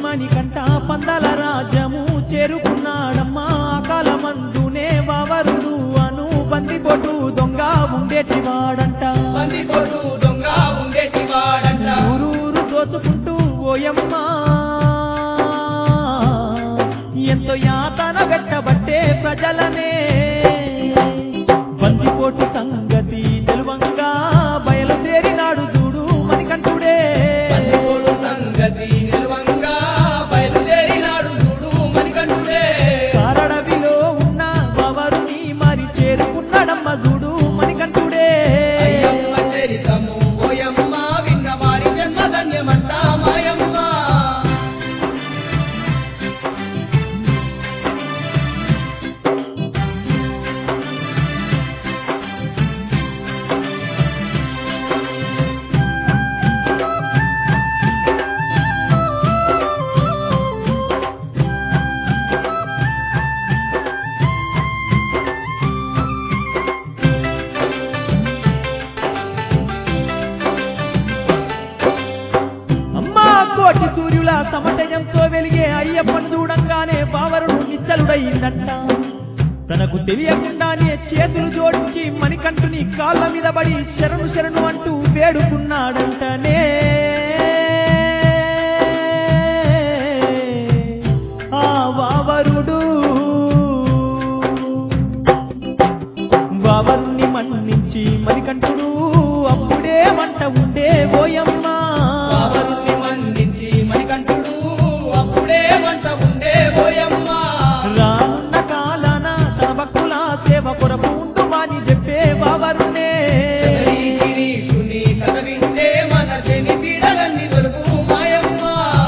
మణికంఠ పందల రాజ్యము చేరుకున్నాడమ్మా కాలమందునే వావరుడు అను బందిపోటు దొంగ ఉండేటివాడంట బందిపోటు దొంగ ఉండేటి వాడంట ఊరూరు దోచుకుంటూ ఓయమ్మా ఎంతో యాతన పెట్టబట్టే ప్రజలనే బందిపోటు సంగతి తెలువంగా బయలుదేరినాడు చూడు మణికంఠుడే బందిపోటు సంగతి నిలువంగా బయలుదేరినాడు చూడు మణికంఠుడే కారడవిలో ఉన్న వావరుని మరి చేరుకున్నాడమ్మ చూడు మణికంఠుడే అయ్యమ్మ చరితము ఓయమ్మ విన్న వారి జన్మధన్యమంట మాయమ్మ అమ్మా కోటి సూర్యుల సమటయంతో వెలిగే అయ్యప్పను చూడంగానే బావరుడు నిచ్చలుడయిందంట తనకు తెలియకుండానే చేతులు జోడించి మణికంఠుని కాళ్ళ మీద పడి శరణు శరణు అంటూ వేడుకున్నాడంటనే ఆ వావరుడు వావరుణ్ణి మన్నించి మణికంఠుడు అప్పుడే మంట ఉండే ఓయమ్మా బాబరుని మన్నించి మణికంఠుడు అప్పుడే వంట ఉండే ఓయమ్మ రానున్న కాలాన తన భక్తుల సేవ కొరకు ఉండుమని చెప్పే బావరునే శబరి గిరీశుని కథ వింటే మన శని పీడలన్నీ దొరుకు మాయమ్మ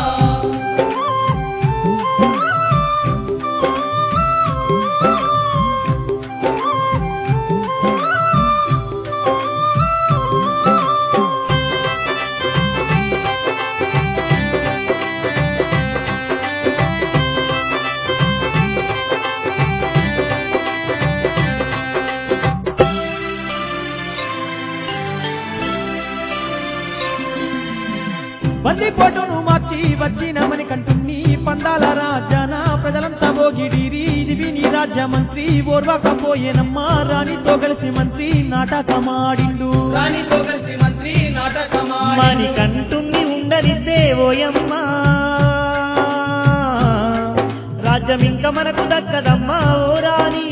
బందిపోటును మార్చి వచ్చిన మణికంఠుణ్ణి పందాల రాజాన ప్రజలంతా భోగిడిరి ఇది విని రాజ్య మంత్రి ఓర్వకపోయేనమ్మా రాణితో కలిసి మంత్రి నాటకమాడిండు రాణితో కలిసి మంత్రి నాటకమాడి మణికంఠుణ్ణి ఉండనిద్దే ఓయమ్మా రాజ్యం ఇంకా మనకు దక్కదమ్మా ఓ రాణి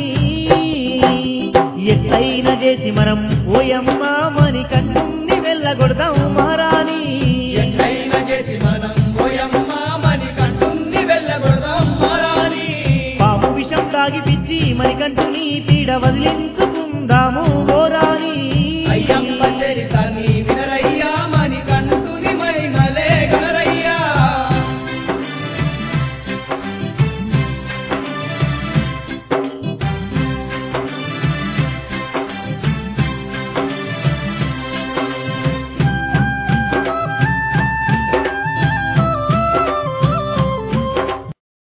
ఎట్లయినా చేసి మనం ఓయమ్మా మణికంఠుణ్ణి వెళ్ళగొడదాం మారాని ఎట్లయినా చేసి మనం ఓయమ్మ మణికంఠుణ్ణి వెళ్ళగొడదాం మారాని పాము విషం తాగిపిచ్చి మణికంఠుని పీడ వదిలించుకుందాము ఓ రాణి అయ్యమ్మ చరితని